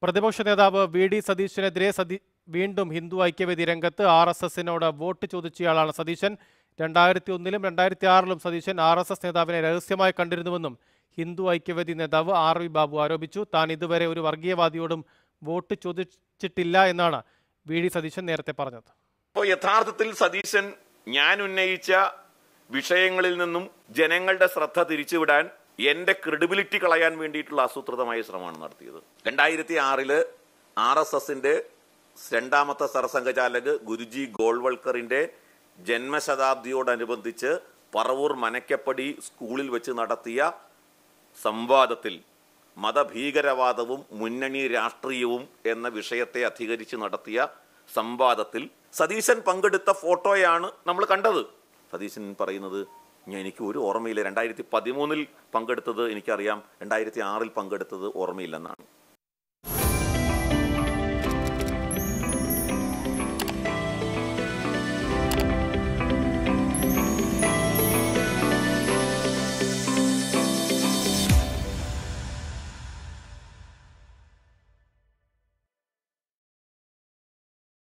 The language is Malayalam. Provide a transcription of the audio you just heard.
പ്രതിപക്ഷ നേതാവ് വി ഡി സതീശനെതിരെ സതീ വീണ്ടും ഹിന്ദു ഐക്യവേദി രംഗത്ത് ആർ എസ് എസിനോട് വോട്ട് ചോദിച്ചയാളാണ് സതീശൻ രണ്ടായിരത്തി ഒന്നിലും രണ്ടായിരത്തി ആറിലും സതീശൻ ആർ എസ് എസ് നേതാവിനെ രഹസ്യമായി കണ്ടിരുന്നുവെന്നും ഹിന്ദു ഐക്യവേദി നേതാവ് ആർ വി ബാബു ആരോപിച്ചു താൻ ഇതുവരെ ഒരു വർഗീയവാദിയോടും വോട്ട് ചോദിച്ചിട്ടില്ല എന്നാണ് വി ഡി സതീശൻ നേരത്തെ പറഞ്ഞത് അപ്പോൾ യഥാർത്ഥത്തിൽ സതീശൻ ഞാൻ ഉന്നയിച്ച വിഷയങ്ങളിൽ നിന്നും ജനങ്ങളുടെ ശ്രദ്ധ തിരിച്ചുവിടാൻ എന്റെ ക്രെഡിബിലിറ്റി കളയാൻ വേണ്ടിയിട്ടുള്ള ആസൂത്രിതമായ ശ്രമമാണ് നടത്തിയത് രണ്ടായിരത്തി ആറില് ആർ എസ് എസിന്റെ രണ്ടാമത്തെ സർസംഘചാലക് ഗുരുജി ഗോൾവൾക്കറിന്റെ ജന്മശതാബ്ദിയോടനുബന്ധിച്ച് പറവൂർ മനക്കപ്പടി സ്കൂളിൽ വെച്ച് നടത്തിയ സംവാദത്തിൽ മതഭീകരവാദവും മുന്നണി രാഷ്ട്രീയവും എന്ന വിഷയത്തെ അധികരിച്ച് നടത്തിയ സംവാദത്തിൽ സതീശൻ പങ്കെടുത്ത ഫോട്ടോയാണ് നമ്മൾ കണ്ടത് സതീശൻ പറയുന്നത് ഞാൻ എനിക്ക് ഒരു ഓർമ്മയില്ല രണ്ടായിരത്തി പതിമൂന്നിൽ പങ്കെടുത്തത് എനിക്കറിയാം രണ്ടായിരത്തി ആറിൽ പങ്കെടുത്തത് ഓർമ്മയില്ലെന്നാണ്